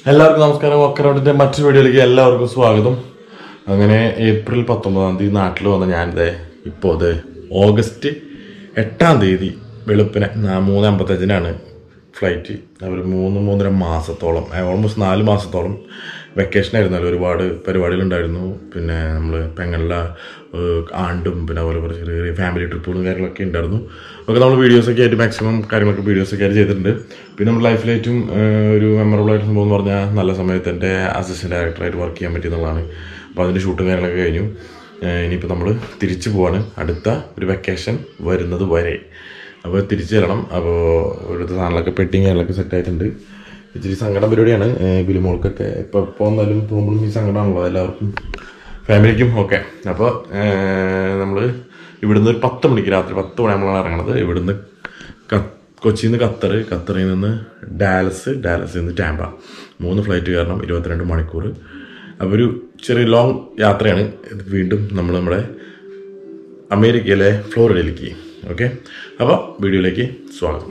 എല്ലാവർക്കും നമസ്കാരം വക്കറൗണ്ടിന്റെ മറ്റൊരു വീഡിയോയിലേക്ക് എല്ലാവർക്കും സ്വാഗതം അങ്ങനെ ഏപ്രിൽ പത്തൊമ്പതാം തീയതി നാട്ടിൽ വന്ന ഞാനിത് ഇപ്പോൾ ഇത് ഓഗസ്റ്റ് എട്ടാം തീയതി വെളുപ്പിനെ നാ- മൂന്ന് അമ്പത്തഞ്ചിനാണ് ഫ്ലൈറ്റ് ഒരു മൂന്ന് മൂന്നര മാസത്തോളം ഓൾമോസ്റ്റ് നാല് മാസത്തോളം വെക്കേഷൻ ആയിരുന്നല്ലോ ഒരുപാട് പരിപാടികളുണ്ടായിരുന്നു പിന്നെ നമ്മൾ പെങ്ങളുടെ ഏഹ്, ആണ്ടും പിന്നെ അതുപോലെ കുറച്ച് ചെറിയ ചെറിയ ഫാമിലി ട്രിപ്പുകളും കാര്യങ്ങളൊക്കെ ഉണ്ടായിരുന്നു ഒക്കെ നമ്മൾ വീഡിയോസൊക്കെ ആയിട്ട് മാക്സിമം കാര്യങ്ങളൊക്കെ വീഡിയോസൊക്കെ ആയിട്ട് ചെയ്തിട്ടുണ്ട് പിന്നെ നമ്മുടെ ലൈഫിൽ ഏറ്റവും ഏഹ്, ഒരു മെമ്മറബിൾ ആയിട്ട് സംഭവം എന്ന് പറഞ്ഞാൽ നല്ല സമയത്ത് എൻ്റെ അസിസ്റ്റൻറ്റ് ഡയറക്ടറായിട്ട് വർക്ക് ചെയ്യാൻ പറ്റിയെന്നുള്ളതാണ് അപ്പോൾ അതിൻ്റെ ഷൂട്ടും കാര്യങ്ങളൊക്കെ കഴിഞ്ഞു ഏഹ്, ഇനിയിപ്പോൾ നമ്മൾ തിരിച്ചു പോവാണ് അടുത്ത ഒരു വെക്കേഷൻ വരുന്നത് വരെ അപ്പോൾ തിരിച്ചു തരണം അപ്പോൾ ഇവിടുത്തെ സാധനങ്ങളൊക്കെ പെട്ടിങ് കാര്യങ്ങളൊക്കെ സെറ്റ് ആയിട്ടുണ്ട് ഇച്ചിരി സങ്കടം പരിപാടിയാണ് ഗുലിമോൾക്കൊക്കെ ഇപ്പോൾ ഇപ്പോൾ വന്നാലും പോകുമ്പോഴും ഈ സങ്കടമാണല്ലോ എല്ലാവർക്കും ഫാമിലിക്കും ഓക്കെ അപ്പോൾ നമ്മൾ ഇവിടുന്ന് ഒരു പത്ത് മണിക്ക് രാത്രി പത്ത് മണിയാകുമ്പോഴാണ് ഇറങ്ങണത് ഇവിടുന്ന് ക- കൊച്ചിയിൽ നിന്ന് ഖത്തർ ഖത്തറിൽ നിന്ന് ഡാലസ് ഡാലസിൽ നിന്ന് ടാമ്പ മൂന്ന് ഫ്ലൈറ്റ് കാരണം ഇരുപത്തിരണ്ട് മണിക്കൂർ അപ്പോൾ ഒരു ചെറിയ ലോങ് യാത്രയാണ് ഇത് വീണ്ടും നമ്മൾ നമ്മുടെ അമേരിക്കയിലെ ഫ്ലോറിഡയിലേക്ക് ഓക്കെ അപ്പോൾ വീഡിയോയിലേക്ക് സ്വാഗതം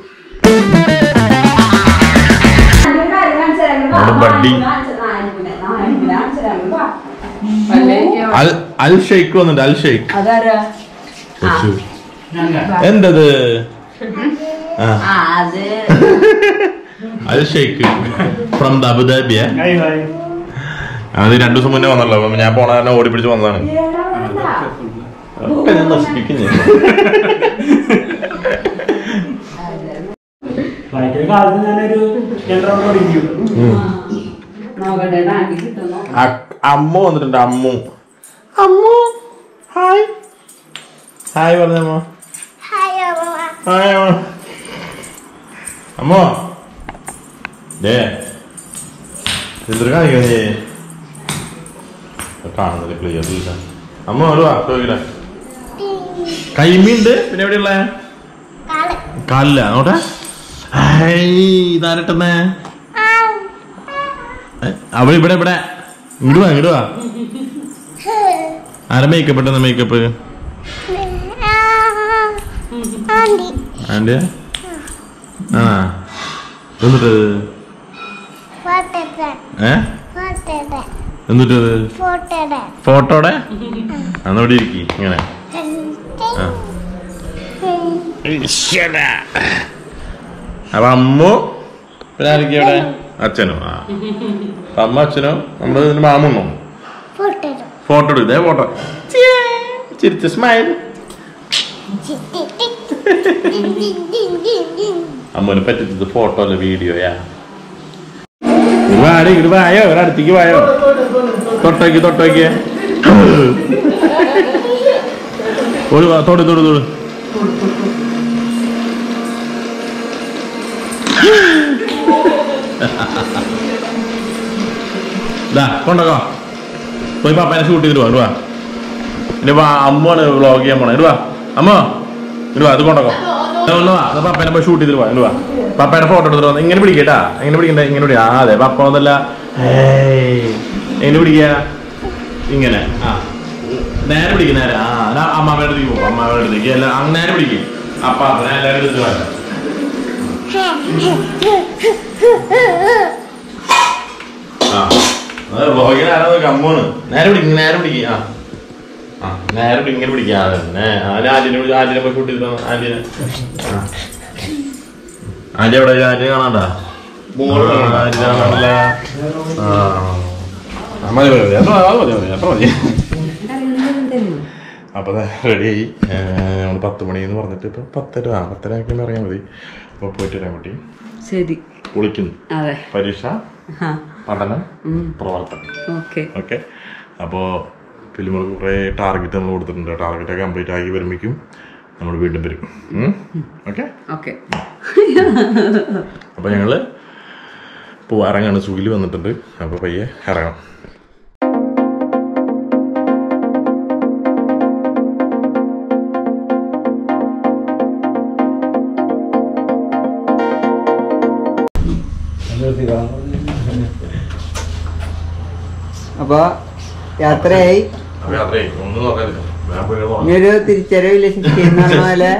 നമ്മുടെ ബഡ്ഡി. അൽ അൽ ഷെയ്ഖ് വന്നിട്ട് അൽ ഷെയ്ഖ് അതാരാ കൊച്ചു എന്തത് ആ ആ അത് അൽ ഷെയ്ഖ് ഫ്രം അബുദാബിയ അത് രണ്ടു ദിവസം മുന്നേ വന്നല്ലോ അപ്പൊ ഞാൻ പോണ കാരണം ഓടി പിടിച്ച് വന്നതാണ് ഒക്കെ ഞാൻ നശിപ്പിക്കുന്നു ഫ്ലൈറ്റിലെ കാലത്ത് ഞാനൊരു രണ്ട് റൗണ്ട് ഓടിക്കും നോക്കട്ടെ ബാക്കി കിട്ടുന്നു അ- അമ്മ വന്നിട്ടുണ്ട് അമ്മു അമ്മു ഹായ് ഹായ് പറഞ്ഞമ്മ ഹായ് അമ്മ അമ്മോ ദേ എന്തൊരു കാണിക്കാ നീ കാണുന്നില്ല ക്ലിയർ ഇല്ല അമ്മ ഒരു വാ ചോദിക്കട്ടെ കൈമീണ്ട് പിന്നെ എവിടെയുള്ള കാലില്ല അങ്ങോട്ടെ ഇതാരട്ടെന്നേ അവിടെ ഇവിടെ ഇവിടെ ഇങ്ങോട്ട് വാ ഇങ്ങോട്ട് വാ ആരാ മേക്കപ്പ് ഇട്ടെന്ന മേക്കപ്പ് ആൻഡിയ ആ എന്നിട്ട് ഏ എന്നിട്ടത് ഫോട്ടോടെ അന്നോടെ ഇരിക്കി ഇങ്ങനെ ആ. ഈശ്വരാ. അപ്പൊ അമ്മു പിന്നെ ആരൊക്കെ അവിടെ അച്ഛനും ആ അപ്പൊ അമ്മ അച്ഛനും നമ്മുടെ ഇതിന് മാമുണ്ണോ ഫോട്ടോ എടുക്കും ഇതേ ഫോട്ടോ ചിരിച്ച സ്മൈൽ അമ്മനെ പറ്റിച്ചത് ഫോട്ടോ അല്ല വീഡിയോയാ വാടി ഇങ്ങോട്ട് വായോ ഒരടുത്തേക്ക് വായോ തൊട്ടോക്ക് തൊട്ടോക്ക് ഒരു വാ, തൊട് തൊട് തൊട് ദാ കൊണ്ടോ പോയി പാപ്പനെ ഷൂട്ട് ചെയ്തിട്ട് വാ ഇങ്ങട് വാ ഇനി വാ അമ്മയാണ് വ്ളോഗ് ചെയ്യാൻ പോണേ ഇങ്ങട് വാ അമ്മ ഇങ്ങട് വാ അത് കൊണ്ടോ ഒന്ന് വാ അത് പപ്പേനെ പോയി ഷൂട്ട് ചെയ്തിട്ട് വാ ഇങ്ങട് വാ പപ്പയുടെ ഫോട്ടോ എടുത്തിട്ട് വന്ന് ഇങ്ങനെ പിടിക്കട്ടാ ഇങ്ങനെ പിടിക്കണ്ട ഇങ്ങനെ പിടിക്കുക ആ അതെ പപ്പ ഒന്നല്ല ഏയ് എങ്ങനെ പിടിക്കുക ഇങ്ങനെ ആ നേരെ പിടിക്കും നേരെ ആ അതാ അമ്മാമ്മയുടെ അടുത്തേക്ക് പോകും അമ്മാമ്മയുടെ അടുത്തേക്ക് അല്ല അങ്ങ് നേരെ പിടിക്കും അപ്പ അപ്പനെ എല്ലാവരും എടുത്ത് വേണ്ട ആ അത് വ്ളോഗിന് ആരാ നോക്കാം അമ്മോണ് നേരെ പിടിക്കും നേരെ പിടിക്കും ആ ആ നേരെ പിടിക്കും ഇങ്ങനെ പിടിക്കുക ആ തന്നെ ആദ്യം ആന്റിനെ വിളിച്ച് ആന്റിനെ പോയി ഷൂട്ട് ചെയ്തിട്ട് ആന്റിനെ ആ. ആന്റി എവിടെ ആന്റി കാണാണ്ടാ ആന്റി കാണാനില്ല ആ ആ, മതി മതി മതി. എത്ര മതി മതി മതി എത്ര മതി അപ്പോൾ റെഡിയായി നമ്മൾ പത്ത് മണി എന്ന് പറഞ്ഞിട്ട് ഇപ്പം പത്തര ആ പത്തര ആക്കിയാൽ അറിയാൻ മതി അപ്പോൾ പോയിട്ട് വരാൻ പറ്റി ശരി കുളിക്കുന്നു അതെ പരീക്ഷ ആ പഠനം പ്രവർത്തനം ഓക്കെ ഓക്കെ അപ്പോൾ ഫിലിമുകൾക്ക് കുറേ ടാർഗറ്റ് നമ്മൾ കൊടുത്തിട്ടുണ്ട് ടാർഗറ്റ് കംപ്ലീറ്റ് ആക്കി വരുമ്പോഴേക്കും നമ്മൾ വീണ്ടും വരും ഓക്കെ ഓക്കെ അപ്പോൾ ഞങ്ങൾ ഇപ്പോൾ ഇറങ്ങാണ് സുഖിൽ വന്നിട്ടുണ്ട് അപ്പോൾ പയ്യെ ഇറങ്ങാം അപ്പൊ യാത്രയായി അപ്പോൾ യാത്രയായി ഒന്നും നോക്കാനില്ല ഞാൻ പോയി കിടന്ന് ഇനി ഒരു തിരിച്ചറിവില്ല ശിക്ഷ എന്ന് പറഞ്ഞ പോലെ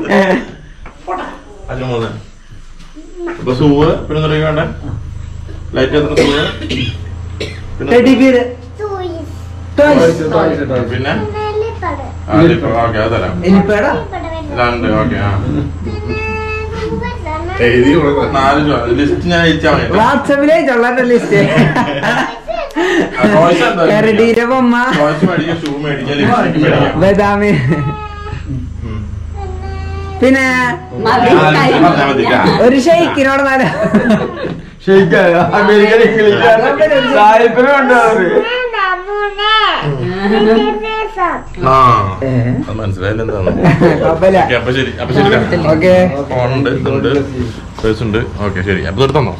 അതിന് മൂന്ന് ഇപ്പൊ സൂവ് പിന്നെ എന്തൊക്കെ വേണ്ടേ ലൈറ്റ് എത്ര സുഖ ടെഡി ബിയർ പിന്നെ ആ, ഇപ്പൊ ഓക്കെ അത് തരാം എലിപ്പേട രണ്ട് ഓക്കെ ആ എഴുതി കൊടുക്കാം. നാല് ലിസ്റ്റ് ഞാൻ അയച്ചാൽ മതി വാട്സപ്പിലേ ചൊള്ളാന്റെ ലിസ്റ്റ് ആ, choice എന്താ? കരടീരെ ബൊമ്മ ചോയ്സ് മേടിക്കാം ഷൂ മേടിക്കാം ലിപ്സ്റ്റിക് മേടിക്കാം ബദാമി പിന്നെ മതി ആ, list കഴിഞ്ഞു. പറഞ്ഞാൽ മതി ട്ടാ. ഒരു ഷെയ്ക്കിനോട് നല്ല അമേരിക്കൻ ഇംഗ്ലീഷ് സായിപ്പിനെ കൊണ്ടുപോകുന്നത് ആ അത് മനസ്സിലായില്ല എന്താണ് കുഴപ്പമില്ല ഓക്കെ അപ്പൊ ശരി അപ്പൊ ശരി ഓക്കെ ഫോണുണ്ട് ഇതുണ്ട് പേഴ്സ് ഉണ്ട് ഓക്കെ ശരി അപ്പൊ ഇത് തന്നോ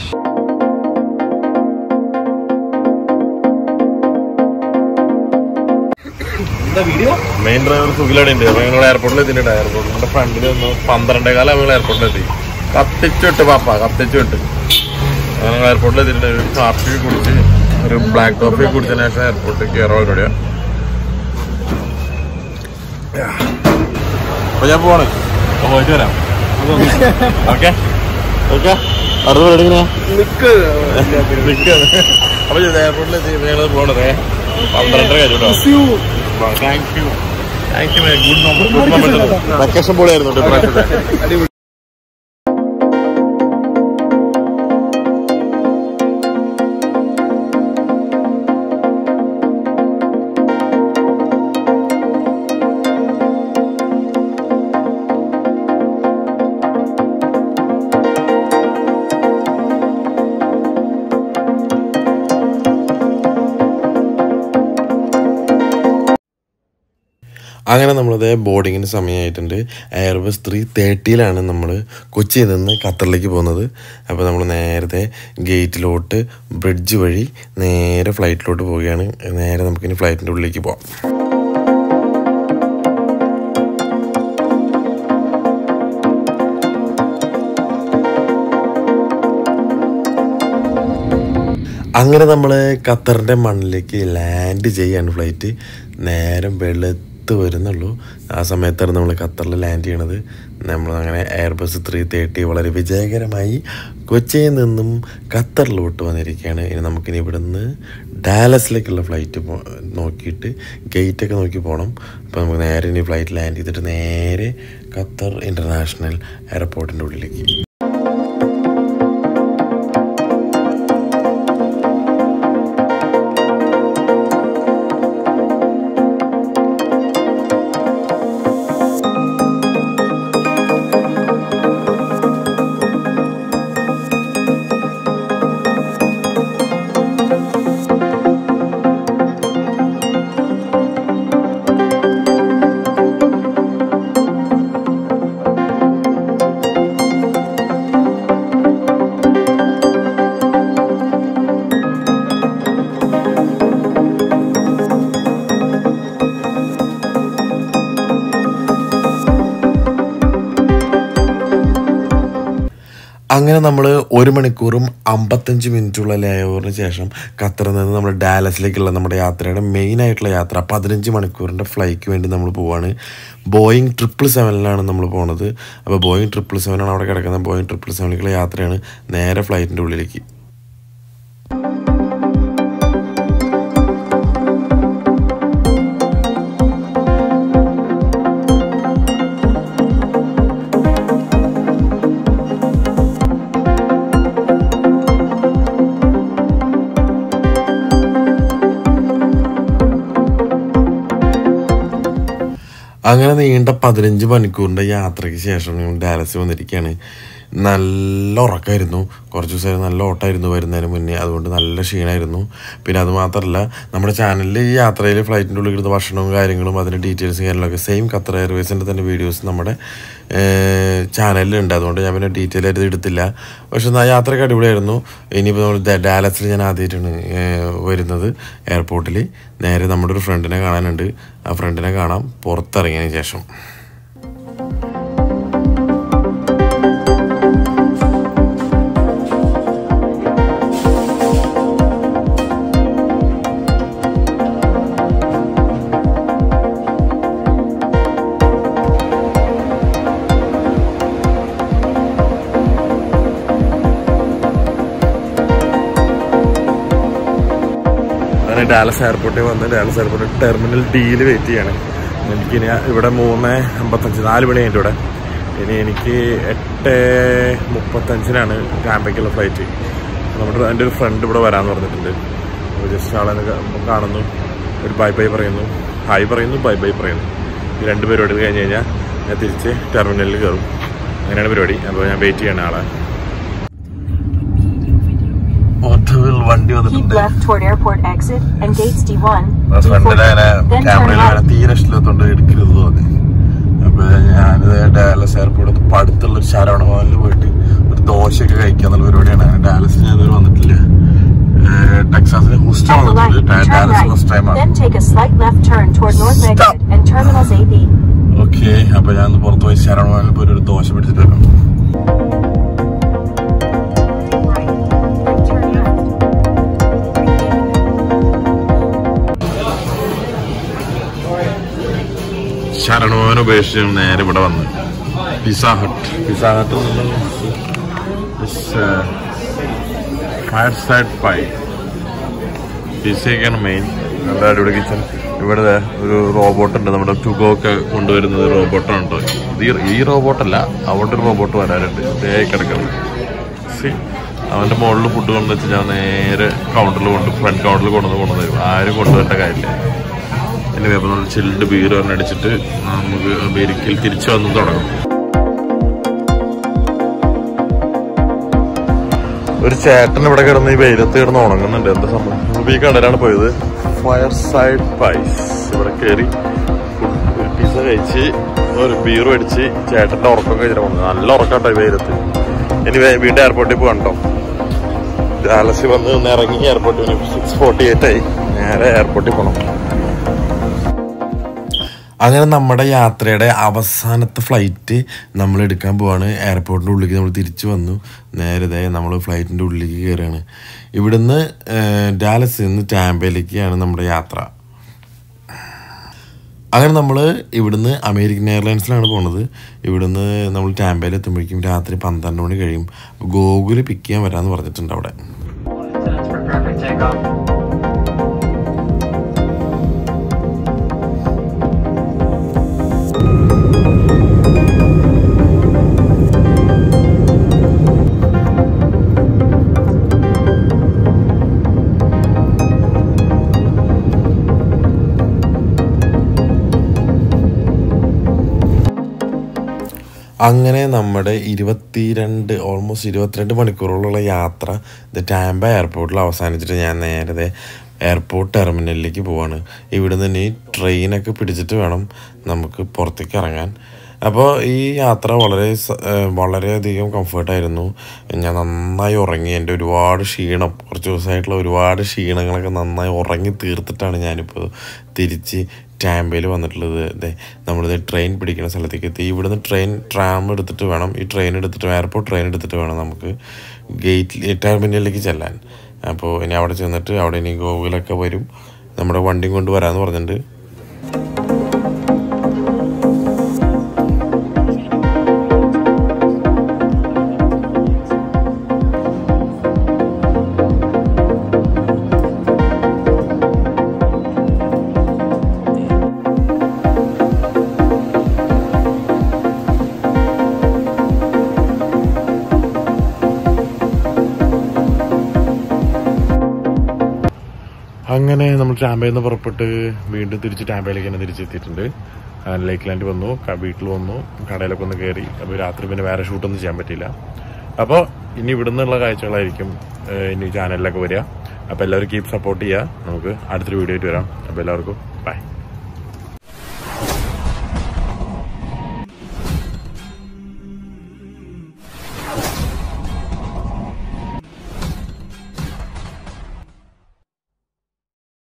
മെയിൻ ഡ്രൈവർ സുഖിലവിടെ ഉണ്ട് അപ്പൊ ഞങ്ങൾ എയർപോർട്ടിൽ എത്തിയിട്ടുണ്ട് എയർപോർട്ടിന്റെ ഫ്രണ്ടിൽ ഒന്ന് പന്ത്രണ്ടേ കാലം ഞങ്ങൾ എയർപോർട്ടിൽ എത്തി കത്തിച്ചു വിട്ട് പാപ്പ കത്തിച്ചു വിട്ട് ഞങ്ങൾ എയർപോർട്ടിൽ എത്തിയിട്ടുണ്ട് ഒരു കാപ്പി കുടിച്ച് ഒരു ബ്ലാക്ക് കോഫി കുടിച്ചതിന് ശേഷം എയർപോർട്ടിൽ കയറാൻ പരിപാടിയാ അപ്പൊ ഞാൻ പോവാണ് അപ്പൊ പോയിട്ട് വരാം ഓക്കെ ഓക്കെ അടുത്ത പരിപാടി എങ്ങനെയാ നിക്ക് അപ്പൊ എയർപോർട്ടിൽ എത്തി ഞങ്ങൾ പോണതേ പന്ത്രണ്ടര കഴിഞ്ഞിട്ടോ thank you thank you good number good number vacation പോലെയായിരുന്നു കേട്ടോ ഇപ്രാവശ്യത്തെ അങ്ങനെ നമ്മളത് ബോർഡിങ്ങിന് സമയമായിട്ടുണ്ട് എയർബസ് ത്രീ തേർട്ടിയിലാണ് നമ്മൾ കൊച്ചിയിൽ നിന്ന് ഖത്തറിലേക്ക് പോകുന്നത് അപ്പോൾ നമ്മൾ നേരത്തെ ഗേറ്റിലോട്ട് ബ്രിഡ്ജ് വഴി നേരെ ഫ്ലൈറ്റിലോട്ട് പോവുകയാണ് നേരെ നമുക്കിനി ഫ്ലൈറ്റിൻ്റെ ഉള്ളിലേക്ക് പോകാം അങ്ങനെ നമ്മൾ ഖത്തറിൻ്റെ മണ്ണിലേക്ക് ലാൻഡ് ചെയ്യാണ് ഫ്ലൈറ്റ് നേരം വെളുത്ത് വരുന്നുള്ളൂ ആ സമയത്താണ് നമ്മൾ ഖത്തറിൽ ലാൻഡ് ചെയ്യണത് നമ്മൾ അങ്ങനെ എയർബസ് ത്രീ തേർട്ടി വളരെ വിജയകരമായി കൊച്ചിയിൽ നിന്നും ഖത്തറിലോട്ട് വന്നിരിക്കുകയാണ് ഇനി നമുക്കിനി ഇവിടുന്ന് ഡാലസിലേക്കുള്ള ഫ്ലൈറ്റ് പോ നോക്കിയിട്ട് ഗേറ്റൊക്കെ നോക്കി പോകണം അപ്പോൾ നമുക്ക് നേരെ ഇനി ഫ്ലൈറ്റ് ലാൻഡ് ചെയ്തിട്ട് നേരെ ഖത്തർ ഇൻ്റർനാഷണൽ എയർപോർട്ടിൻ്റെ ഉള്ളിലേക്ക് അങ്ങനെ നമ്മൾ ഒരു മണിക്കൂറും അമ്പത്തഞ്ച് മിനിറ്റുള്ള ലേ ഓവറിന് ശേഷം ഖത്തറിൽ നിന്ന് നമ്മൾ ഡാലസിലേക്കുള്ള നമ്മുടെ യാത്രയുടെ മെയിൻ ആയിട്ടുള്ള യാത്ര പതിനഞ്ച് മണിക്കൂറിൻ്റെ ഫ്ലൈക്ക് വേണ്ടി നമ്മൾ പോവാണ് ബോയിങ് ട്രിപ്പിൾ സെവനിലാണ് നമ്മൾ പോണത് അപ്പോൾ ബോയിങ് ട്രിപ്പിൾ സെവനാണ് അവിടെ കിടക്കുന്നത് ബോയിങ് ട്രിപ്പിൾ സെവനിലേക്കുള്ള യാത്രയാണ് നേരെ ഫ്ലൈറ്റിൻ്റെ ഉള്ളിലേക്ക് അങ്ങനെ നീണ്ട പതിനഞ്ച് മണിക്കൂറിൻ്റെ യാത്രയ്ക്ക് ശേഷം ഞങ്ങൾ ഡാലസ് വന്നിരിക്കുകയാണ് നല്ല ഉറക്കമായിരുന്നു കുറച്ച് ദിവസം നല്ല ഓട്ടമായിരുന്നു വരുന്നതിന് മുന്നേ അതുകൊണ്ട് നല്ല ക്ഷീണമായിരുന്നു പിന്നെ അത് മാത്രമല്ല നമ്മുടെ ചാനലിൽ ഈ യാത്രയിൽ ഫ്ലൈറ്റിൻ്റെ ഉള്ളിൽ ഇരുന്ന ഭക്ഷണവും കാര്യങ്ങളും അതിൻ്റെ ഡീറ്റെയിൽസും കാര്യങ്ങളൊക്കെ സെയിം ഖത്തർ എയർവേസിൻ്റെ തന്നെ വീഡിയോസ് നമ്മുടെ ചാനലിലുണ്ട് അതുകൊണ്ട് ഞാൻ പിന്നെ ഡീറ്റെയിൽ ആയിട്ട് എടുത്തില്ല പക്ഷെ ആ യാത്രയൊക്കെ അടിപൊളിയായിരുന്നു ഇനിയിപ്പോൾ നമ്മൾ ദ- ഡാലസിൽ ഞാൻ ആദ്യമായിട്ടാണ് ഏഹ്, വരുന്നത് എയർപോർട്ടിൽ നേരെ നമ്മുടെ ഒരു ഫ്രണ്ടിനെ കാണാനുണ്ട് ആ ഫ്രണ്ടിനെ കാണാം പുറത്തിറങ്ങിയതിന് ശേഷം ഞാൻ ഡാലസ് എയർപോർട്ടിൽ വന്ന് ഡാലസ് എയർപോർട്ടിൽ ടെർമിനൽ ഡിയിൽ വെയിറ്റ് ചെയ്യാണ് എനിക്കിനി ഇവിടെ മൂന്ന് അമ്പത്തഞ്ച് നാല് മണി കഴിഞ്ഞിട്ട് ഇവിടെ ഇനി എനിക്ക് എട്ട് മുപ്പത്തഞ്ചിനാണ് ടാമ്പയ്ക്കുള്ള ഫ്ലൈറ്റ് നമ്മുടെ എൻ്റെ ഒരു ഫ്രണ്ട് ഇവിടെ വരാമെന്ന് പറഞ്ഞിട്ടുണ്ട് അപ്പോൾ ജസ്റ്റ് ആളെ ഒന്ന് കാ- കാണുന്നു ഒരു ബൈ ബൈ പറയുന്നു ഹായ് പറയുന്നു ബൈ ബൈ പറയുന്നു ഈ രണ്ട് പരിപാടി കഴിഞ്ഞ് കഴിഞ്ഞാൽ ഞാൻ തിരിച്ച് ടെർമിനലിൽ കയറും അങ്ങനെയാണ് പരിപാടി അപ്പോൾ ഞാൻ വെയിറ്റ് ചെയ്യണ ആളെ ഓട്ടോവിൽ വണ്ടി Keep വന്നിട്ടുണ്ട് left toward airport exit and gates D1, ഫ്രണ്ടിൽ അങ്ങനെ D14, then turn ക്യാമറയിൽ അങ്ങനെ right. തീരെ ഇഷ്ടത്തോണ്ട് എടുക്കരുത് തോന്നി അപ്പൊ ഞാനിത് ഡാലസ് എയർപോർട്ട് ഇപ്പൊ അടുത്തുള്ള ഒരു ശരവണ ഭവനിൽ പോയിട്ട് ഒരു ദോശയൊക്കെ കഴിക്കുക എന്നുള്ള പരിപാടിയാണ് അങ്ങനെ ഡാലസ് ഞാൻ ഇതുവരെ വന്നിട്ടില്ല ഏഹ് ടെക്സാസിലെ ഹൂസ്റ്റൺ At the light, വന്നിട്ടുണ്ട് turn ഡാലസ് ഫസ്റ്റ് right, ടൈമാണ് then take a slight left turn toward North Stop. Exit and Terminals AB. Okay അപ്പൊ ഞാൻ ഒന്ന് പുറത്ത് പോയി ശരവണ ഭവനിൽ പോയി ഒരു ദോശ പിടിച്ചിട്ട് വരാം Right, then turn left. ശരണഭവൻ ഉപേക്ഷിച്ച് നേരെ ഇവിടെ വന്ന് Pizza Hut Pizza Hut fire side pie പിസയൊക്കെയാണ് മെയിൻ നല്ല അടിപൊളി കിച്ചൺ ഇവിടെ ദേ ഒരു റോബോട്ട് ഉണ്ട് നമ്മുടെ ടുഗോ ഒക്കെ കൊണ്ടുവരുന്നത് റോബോട്ടാണ് കേട്ടോ ഇത് ഈ- ഈ റോബോട്ടല്ല അവിടെ ഒരു റോബോട്ട് വരാനുണ്ട് ദേ കിടക്കുന്നത് See? അവന്റെ മുകളിൽ ഫുഡ് കൊണ്ടു വെച്ച് ഞാൻ നേരെ കൗണ്ടറിൽ കൊണ്ട് ഫ്രണ്ട് കൗണ്ടറിൽ കൊണ്ടുവന്ന് കൊണ്ടുവരും ആരും കൊണ്ടുവരേണ്ട കാര്യമില്ല എന്നെ വേപ്പം നമ്മൾ ചിൽഡ് ബീർ പറഞ്ഞ് അടിച്ചിട്ട് നമുക്ക് അമേരിക്കയിൽ തിരിച്ചു വന്ന് തുടങ്ങും ഒരു ചേട്ടൻ ഇവിടെ കിടന്ന് ഈ വെയിലത്ത് കിടന്ന് ഉണങ്ങുന്നുണ്ട് എന്താ സംഭവം നമ്മളിപ്പോ ഈ കടയിലാണ് പോയത് ഫയർ സൈഡ് പൈസ് ഇവിടെ കയറി ഒരു പിസ കഴിച്ച് ഒരു ബീർ അടിച്ച് ചേട്ടന്റെ ഉറക്കം കഴിഞ്ഞിട്ട് പോകുന്നത് നല്ല ഉറക്കാട്ടോ ഈ വെയിലത്ത് ഇനി വേ- വീണ്ടും എയർപോർട്ടിൽ പോകാൻ കേട്ടോ ഡാലസിൽ വന്ന് ഒന്ന് ഇറങ്ങി എയർപോർട്ടിൽ സിക്സ് ഫോർട്ടി എയ്റ്റ് ആയി നേരെ എയർപോർട്ടിൽ പോകണം അങ്ങനെ നമ്മുടെ യാത്രയുടെ അവസാനത്തെ ഫ്ലൈറ്റ് നമ്മൾ എടുക്കാൻ പോവാണ് എയർപോർട്ടിൻ്റെ ഉള്ളിലേക്ക് നമ്മൾ തിരിച്ചു വന്നു നേരെ ഇതേ നമ്മൾ ഫ്ലൈറ്റിൻ്റെ ഉള്ളിലേക്ക് കയറുകയാണ് ഇവിടുന്ന് ഡാലസിൽ നിന്ന് ടാമ്പയിലേക്കാണ് നമ്മുടെ യാത്ര അങ്ങനെ നമ്മൾ ഇവിടുന്ന് അമേരിക്കൻ എയർലൈൻസിലാണ് പോണത് ഇവിടുന്ന് നമ്മൾ ടാമ്പയിൽ എത്തുമ്പോഴേക്കും രാത്രി പന്ത്രണ്ട് മണി കഴിയും ഗോകുല് പിക്ക് ചെയ്യാൻ വരാമെന്ന് പറഞ്ഞിട്ടുണ്ട് അവിടെ അങ്ങനെ നമ്മുടെ ഇരുപത്തിരണ്ട് ഓൾമോസ്റ്റ് ഇരുപത്തിരണ്ട് മണിക്കൂറോളമുള്ള യാത്ര ഇത് ടാമ്പ എയർപോർട്ടിൽ അവസാനിച്ചിട്ട് ഞാൻ നേരത്തെ എയർപോർട്ട് ടെർമിനലിലേക്ക് പോവാണ് ഇവിടെ നിന്ന് ഇനി ട്രെയിനൊക്കെ പിടിച്ചിട്ട് വേണം നമുക്ക് പുറത്തേക്ക് ഇറങ്ങാൻ അപ്പോൾ ഈ യാത്ര വളരെ സ- ഏഹ് വളരെയധികം കംഫർട്ടായിരുന്നു ഞാൻ നന്നായി ഉറങ്ങി എൻ്റെ ഒരുപാട് ക്ഷീണം കുറച്ച് ദിവസമായിട്ടുള്ള ഒരുപാട് ക്ഷീണങ്ങളൊക്കെ നന്നായി ഉറങ്ങി തീർത്തിട്ടാണ് ഞാനിപ്പോൾ തിരിച്ച് ടാമ്പയിൽ വന്നിട്ടുള്ളത് അതെ നമ്മളിത് ട്രെയിൻ പിടിക്കുന്ന സ്ഥലത്തേക്ക് എത്തി ഇവിടുന്ന് ട്രെയിൻ ട്രാം എടുത്തിട്ട് വേണം ഈ ട്രെയിൻ എടുത്തിട്ട് എയർപോർട്ട് ട്രെയിൻ എടുത്തിട്ട് വേണം നമുക്ക് ഗേറ്റിൽ ടെർമിനലിലേക്ക് ചെല്ലാൻ അപ്പോൾ ഇനി അവിടെ ചെന്നിട്ട് അവിടെ ഇനി ഗോകുലൊക്കെ വരും നമ്മുടെ വണ്ടിയും കൊണ്ട് വരാമെന്ന് പറഞ്ഞിട്ടുണ്ട് അങ്ങനെ നമ്മൾ ടാമ്പയിൽ നിന്ന് പുറപ്പെട്ട് വീണ്ടും തിരിച്ച് ടാമ്പയിലേക്ക് തന്നെ തിരിച്ചെത്തിയിട്ടുണ്ട് ആ, ലേക്ക് ലാൻഡ് വന്നു ക- വീട്ടിൽ വന്നു കടയിലൊക്കെ ഒന്ന് കയറി അപ്പോൾ രാത്രി പിന്നെ വേറെ ഷൂട്ടൊന്നും ചെയ്യാൻ പറ്റില്ല അപ്പോൾ ഇനി ഇവിടെ നിന്നുള്ള കാഴ്ചകളായിരിക്കും ഏഹ്, ഇനി ചാനലിലൊക്കെ വരിക അപ്പോൾ എല്ലാവരും കീപ് സപ്പോർട്ട് ചെയ്യുക നമുക്ക് അടുത്തൊരു വീഡിയോ ആയിട്ട് വരാം അപ്പോൾ എല്ലാവർക്കും